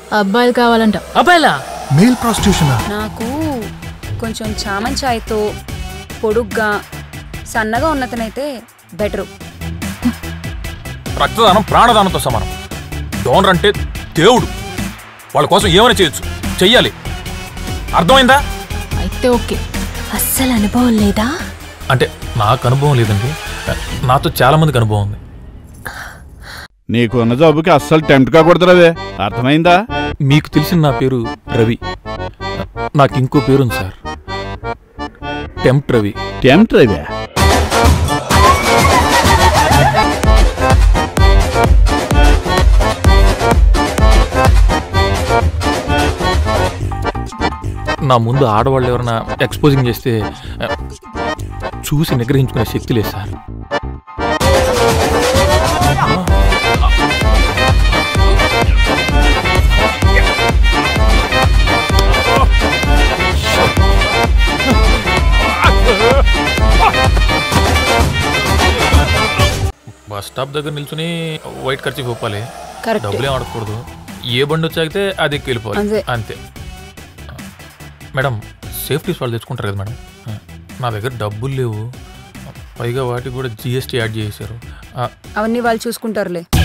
అబ్బాయిలు కావాలంట అబ్బాయిలా male prostitution నాకు కొంచెం చామన్ ఛాయ్తో పొడుగ్గా సన్నగా ఉన్నతనైతే బెటరు రక్తదానం ప్రాణదానంతో సమానం డోనర్ అంటే దేవుడు వాళ్ళ కోసం ఏమైనా చేయొచ్చు చెయ్యాలి అర్థమైందా అయితే ఓకే అస్సలు అనుభవం లేదా అంటే నాకు అనుభవం లేదండి నాతో చాలా మందికి అనుభవం ఉంది నీకు ఉన్న జాబుకి అస్సలు టెంప్ట్ కాకూడదురావే అర్థమైందా మీకు తెలిసిన నా పేరు రవి నాకు ఇంకో పేరు ఉంది సార్ టెంప్ట్ రవి టెంప్ట్ రైవే నా ముందు ఆడవాళ్ళు ఎవరైనా ఎక్స్పోజింగ్ చేస్తే ఆ, చూసి నిగ్రహించుకునే శక్తి లేదు సార్ బస్ స్టాప్ దగ్గర నిల్చుని వైట్ ఖర్చు ఒప్పాలి కరెక్ట్ డబ్బులు ఏం అడగకూడదు ఏ బండి వచ్చాగితే అది ఎక్కి వెళ్ళిపోవాలి అంతే. అంతే మేడం సేఫ్టీస్ వాళ్ళు తెచ్చుకుంటారు కదా మేడం ఆ, నా దగ్గర డబ్బులు లేవు పైగా వాటికి కూడా జిఎస్టీ యాడ్ చేశారు ఆ, అవన్నీ వాళ్ళు చూసుకుంటారులే